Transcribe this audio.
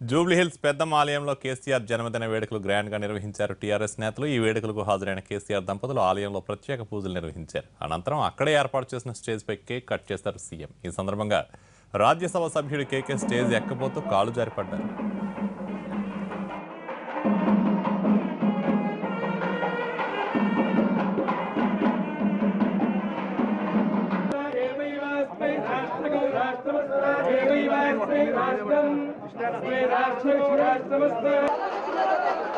జూబ్లీహిల్స్ పెద్దమ్మ ఆలయంలో కేసీఆర్ జన్మదిన వేడుకలు గ్రాండ్ గా నిర్వహించారు టీఆర్ఎస్ నేతలు ఈ వేడుకలకు హాజరైన కేసీఆర్ దంపతులు ఆలయంలో ప్రత్యేక పూజలు నిర్వహించారు అనంతరం అక్కడే ఏర్పాటు చేసిన స్టేజ్ పై కేక్ కట్ చేస్తారు సీఎం ఈ సందర్భంగా రాజ్యసభ సభ్యుడు కేకే స్టేజ్ ఎక్కబోతూ కాలు జారిపడ్డారు రాష్ట్రం